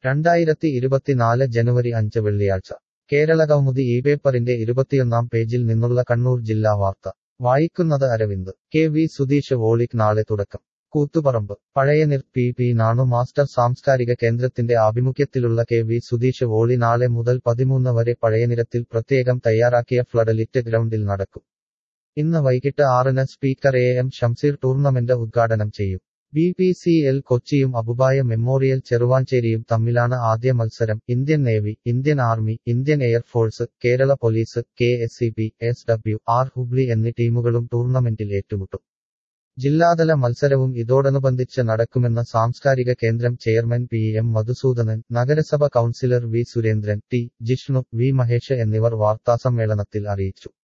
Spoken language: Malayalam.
രണ്ടായിരത്തി ഇരുപത്തിനാല് ജനുവരി അഞ്ച് വെള്ളിയാഴ്ച കേരളകൗമുദി ഈ പേപ്പറിന്റെ ഇരുപത്തിയൊന്നാം പേജിൽ നിന്നുള്ള കണ്ണൂർ ജില്ലാ വാർത്ത വായിക്കുന്നത് അരവിന്ദ് കെ വി സുധീഷ് വോളിക് നാളെ തുടക്കം കൂത്തുപറമ്പ് പഴയനിർ പി പി നാണു മാസ്റ്റർ സാംസ്കാരിക കേന്ദ്രത്തിന്റെ ആഭിമുഖ്യത്തിലുള്ള കെ വി സുധീഷ് വോളി നാളെ മുതൽ പതിമൂന്ന് വരെ പഴയനിരത്തിൽ പ്രത്യേകം തയ്യാറാക്കിയ ഫ്ലഡ് ലിറ്റ് ഗ്രൗണ്ടിൽ നടക്കും ഇന്ന് വൈകിട്ട് ആറിന് speaker A M Shamseer tournament ഉദ്ഘാടനം ചെയ്യും ബി പി സി എൽ കൊച്ചിയും അബുബായ മെമ്മോറിയൽ ചെറുവാഞ്ചേരിയും തമ്മിലാണ് ആദ്യ മത്സരം Indian navy Indian army Indian air force Kerala police K S C B S W R Hubli എന്നീ ടീമുകളും ടൂർണമെന്റിൽ ഏറ്റുമുട്ടും ജില്ലാതല മത്സരവും ഇതോടനുബന്ധിച്ച് നടക്കുമെന്ന് സാംസ്കാരിക കേന്ദ്രം ചെയർമാൻ പി എം മധുസൂദനൻ നഗരസഭ councillor V Surendran T Jishnu V Mahesh എന്നിവർ വാർത്താസമ്മേളനത്തിൽ അറിയിച്ചു